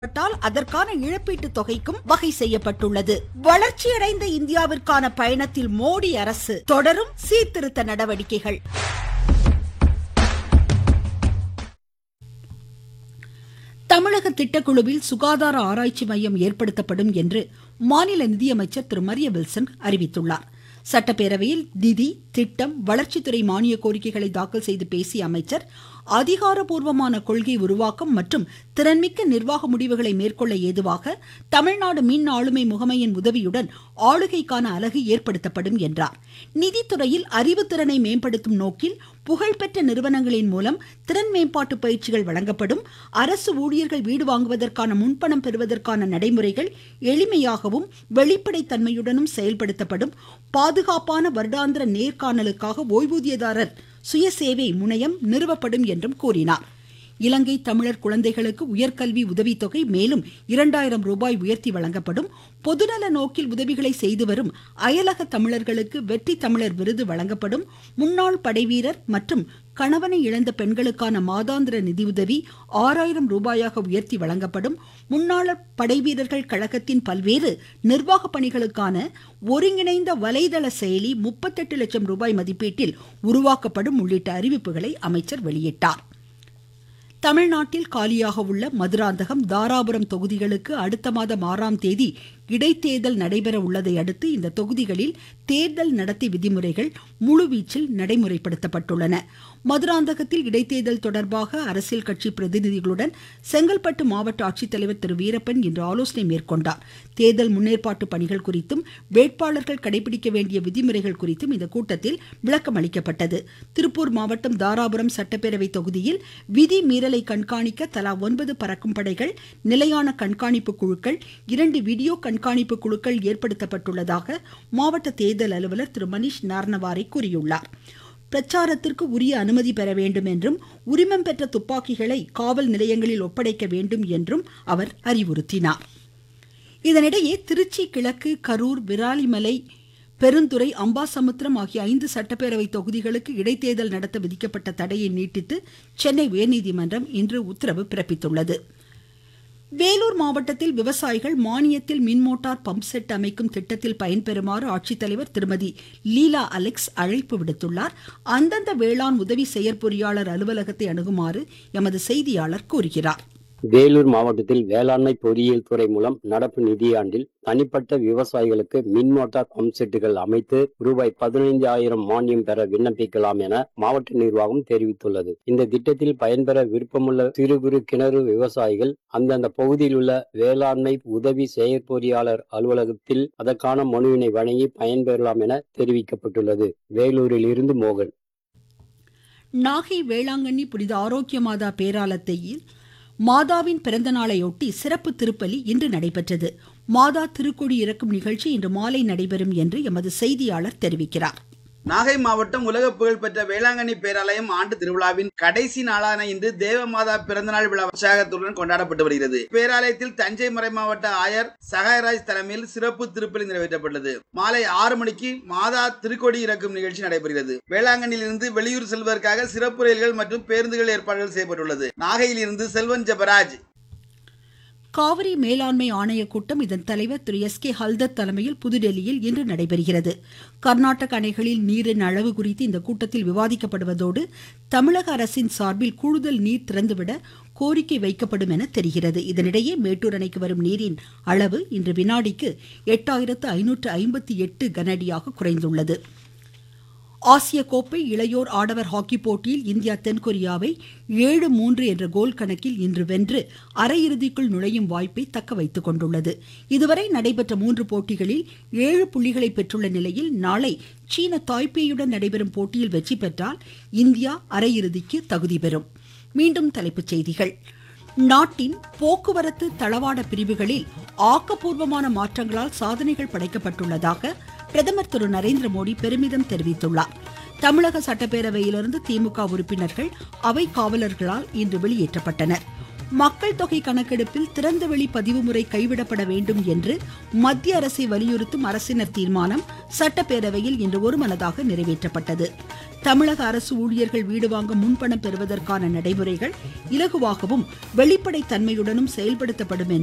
பட்டால் அதற்கான இழப்பீட்டு தொகைக்கும் வகை செய்யப்பட்டுள்ளது வளர்ச்சியடைந்த இந்தியாவிற்கான பயணத்தில் மோடி அரசு தொடரும் சீர்திருத்த நடவடிக்கைகள் தமிழக திட்டக்குழுவில் சுகாதார ஆராய்ச்சி மையம் ஏற்படுத்தப்படும் என்று மாநில நிதியமைச்சர் திரு மரிய வில்சன் அறிவித்துள்ளார் சட்டப்பேரவையில் நிதி திட்டம் வளர்ச்சித்துறை மானிய கோரிக்கைகளை தாக்கல் செய்து பேசிய அமைச்சர் அதிகாரப்பூர்வமான கொள்கை உருவாக்கம் மற்றும் திறன்மிக்க நிர்வாக முடிவுகளை மேற்கொள்ள ஏதுவாக தமிழ்நாடு மின் ஆளுமை முகமையின் உதவியுடன் ஆளுகைக்கான அலகு ஏற்படுத்தப்படும் என்றார் நிதித்துறையில் அறிவுத்திறனை மேம்படுத்தும் நோக்கில் புகழ்பெற்ற நிறுவனங்களின் மூலம் திறன் மேம்பாட்டு பயிற்சிகள் வழங்கப்படும் அரசு ஊழியர்கள் வீடு வாங்குவதற்கான முன்பணம் பெறுவதற்கான நடைமுறைகள் எளிமையாகவும் வெளிப்படைத்தன்மையுடனும் செயல்படுத்தப்படும் பாதுகாப்பான வருடாந்திர நேர்காணலுக்காக ஓய்வூதியதாரர் சுயசேவை முனையம் நிறுவப்படும் என்றும் கூறினார் இலங்கை தமிழர் குழந்தைகளுக்கு உயர்கல்வி உதவித்தொகை மேலும் இரண்டாயிரம் ரூபாய் உயர்த்தி வழங்கப்படும் பொதுநல நோக்கில் உதவிகளை செய்து வரும் அயலக தமிழர்களுக்கு வெற்றி தமிழர் விருது வழங்கப்படும் முன்னாள் படைவீரர் மற்றும் கணவனை இழந்த பெண்களுக்கான மாதாந்திர நிதியுதவி ஆறாயிரம் ரூபாயாக உயர்த்தி வழங்கப்படும் முன்னாள் படைவீரர்கள் கழகத்தின் பல்வேறு நிர்வாக பணிகளுக்கான ஒருங்கிணைந்த வலைதள செயலி முப்பத்தெட்டு லட்சம் ரூபாய் மதிப்பீட்டில் உருவாக்கப்படும் உள்ளிட்ட அறிவிப்புகளை அமைச்சர் வெளியிட்டார் தமிழ்நாட்டில் காலியாக உள்ள மதுராந்தகம் தாராபுரம் தொகுதிகளுக்கு அடுத்த மாதம் ஆறாம் தேதி இடைத்தேர்தல் நடைபெற உள்ளதை அடுத்து இந்த தொகுதிகளில் தேர்தல் நடத்தை விதிமுறைகள் முழுவீச்சில் நடைமுறைப்படுத்தப்பட்டுள்ளன மதுராந்தகத்தில் இடைத்தேர்தல் தொடர்பாக அரசியல் கட்சி பிரதிநிதிகளுடன் செங்கல்பட்டு மாவட்ட ஆட்சித்தலைவர் திரு வீரப்பன் இன்று ஆலோசனை மேற்கொண்டார் தேர்தல் முன்னேற்பாட்டு பணிகள் குறித்தும் வேட்பாளர்கள் கடைபிடிக்க வேண்டிய விதிமுறைகள் குறித்தும் இந்த கூட்டத்தில் விளக்கம் அளிக்கப்பட்டது திருப்பூர் மாவட்டம் தாராபுரம் சட்டப்பேரவை தொகுதியில் விதி மீறலை கண்காணிக்க தலா ஒன்பது பறக்கும் படைகள் நிலையான கண்காணிப்பு குழுக்கள் இரண்டு வீடியோ கண்காணிப்பு குழுக்கள் ஏற்படுத்தப்பட்டுள்ளதாக மாவட்ட தேர்தல் அலுவலர் திரு மணிஷ் நார்னவாரை கூறியுள்ளார் பிரச்சாரத்திற்கு உரிய அனுமதி பெற வேண்டும் என்றும் உரிமம் பெற்ற துப்பாக்கிகளை காவல் நிலையங்களில் ஒப்படைக்க வேண்டும் என்றும் அவர் அறிவுறுத்தினார் இதனிடையே திருச்சி கிழக்கு கரூர் விராலிமலை பெருந்துறை அம்பாசமுத்திரம் ஆகிய ஐந்து சட்டப்பேரவை தொகுதிகளுக்கு இடைத்தேர்தல் நடத்த விதிக்கப்பட்ட தடையை நீட்டித்து சென்னை உயர்நீதிமன்றம் இன்று உத்தரவு பிறப்பித்துள்ளது வேலூர் மாவட்டத்தில் விவசாயிகள் மானியத்தில் மின்மோட்டார் பம்ப் செட் அமைக்கும் திட்டத்தில் பயன்பெறுமாறு ஆட்சித்தலைவர் திருமதி லீலா அலெக்ஸ் அழைப்பு விடுத்துள்ளார் அந்தந்த வேளாண் உதவி செயற்பொறியாளர் அலுவலகத்தை அணுகுமாறு எமது செய்தியாளர் கூறுகிறார் வேலூர் மாவட்டத்தில் வேளாண்மை பொறியியல் துறை மூலம் நடப்பு நிதியாண்டில் தனிப்பட்ட விவசாயிகளுக்கு மின் மோட்டார் பம்ப் செட்டுகள் அமைத்து ரூபாய் பதினைந்து ஆயிரம் மானியம் பெற விண்ணப்பிக்கலாம் என மாவட்ட நிர்வாகம் தெரிவித்துள்ளது இந்த திட்டத்தில் பயன்பெற விருப்பமுள்ள சிறு குறு கிணறு விவசாயிகள் அந்தந்த பகுதியில் உள்ள வேளாண்மை உதவி செயற்பொறியாளர் அலுவலகத்தில் அதற்கான மனுவினை வழங்கி பயன்பெறலாம் என தெரிவிக்கப்பட்டுள்ளது வேலூரில் இருந்து மோகன் நாகை வேளாங்கண்ணி புனித ஆரோக்கிய மாதா பேராலத்தையில் மாதாவின் பிறந்த நாளையொட்டி சிறப்பு திருப்பலி இன்று நடைபெற்றது மாதா திருக்கொடி இறக்கும் நிகழ்ச்சி இன்று மாலை நடைபெறும் என்று எமது செய்தியாளர் தெரிவிக்கிறார் நாகை மாவட்டம் உலக புகழ்பெற்ற வேளாங்கண்ணி பேராலயம் ஆண்டு திருவிழாவின் கடைசி நாளான இன்று தேவமாதா பிறந்தநாள் விழா உற்சாகத்துடன் கொண்டாடப்பட்டு வருகிறது பேராலயத்தில் தஞ்சை மறை மாவட்ட ஆயர் சகாயராஜ் தலைமையில் சிறப்பு திருப்பலி நிறைவேற்றப்பட்டது மாலை ஆறு மணிக்கு மாதா திருக்கொடி இறக்கும் நிகழ்ச்சி நடைபெறுகிறது வேளாங்கண்ணியிலிருந்து வெளியூர் செல்வதற்காக சிறப்பு ரயில்கள் மற்றும் பேருந்துகள் ஏற்பாடுகள் செய்யப்பட்டுள்ளது நாகையில் இருந்து செல்வன் ஜபராஜ் காவிரி மேலாண்மை ஆணைய கூட்டம் இதன் தலைவர் திரு எஸ் கே ஹல்தர் தலைமையில் புதுடெல்லியில் இன்று நடைபெறுகிறது கர்நாடக அணைகளில் நீரின் அளவு குறித்து இந்த கூட்டத்தில் விவாதிக்கப்படுவதோடு தமிழக அரசின் சார்பில் கூடுதல் நீர் திறந்துவிட கோரிக்கை வைக்கப்படும் என தெரிகிறது இதனிடையே மேட்டூர் அணைக்கு வரும் நீரின் அளவு இன்று வினாடிக்கு எட்டாயிரத்து ஐநூற்று ஐம்பத்தி எட்டு கனஅடியாக குறைந்துள்ளது ஆசிய கோப்பை இளையோர் ஆடவர் ஹாக்கி போட்டியில் இந்தியா தென்கொரியாவை ஏழு மூன்று என்ற கோல் கணக்கில் இன்று வென்று அரையிறுதிக்குள் நுழையும் வாய்ப்பை தக்க வைத்துக் கொண்டுள்ளது இதுவரை நடைபெற்ற மூன்று போட்டிகளில் ஏழு புள்ளிகளை பெற்றுள்ள நிலையில் நாளை சீன தாய்பேயுடன் நடைபெறும் போட்டியில் வெற்றி பெற்றால் இந்தியா அரையிறுதிக்கு தகுதி பெறும் மீண்டும் தலைப்புச் செய்திகள் நாட்டின் போக்குவரத்து தளவாட பிரிவுகளில் ஆக்கப்பூர்வமான மாற்றங்களால் சாதனைகள் படைக்கப்பட்டுள்ளதாக பிரதமர் திரு நரேந்திர மோடி பெருமிதம் தெரிவித்துள்ளார் தமிழக சட்டப்பேரவையிலிருந்து திமுக உறுப்பினர்கள் அவை காவலர்களால் இன்று வெளியேற்றப்பட்டனர் மக்கள் தொகை கணக்கெடுப்பில் திறந்தவெளி பதிவு முறை கைவிடப்பட வேண்டும் என்று மத்திய அரசை வலியுறுத்தும் அரசினர் தீர்மானம் சட்டப்பேரவையில் இன்று ஒருமனதாக நிறைவேற்றப்பட்டது தமிழக அரசு ஊழியர்கள் வீடு வாங்க முன்பணம் பெறுவதற்கான நடைமுறைகள் இலகுவாகவும் வெளிப்படைத்தன்மையுடனும் செயல்படுத்தப்படும் என்று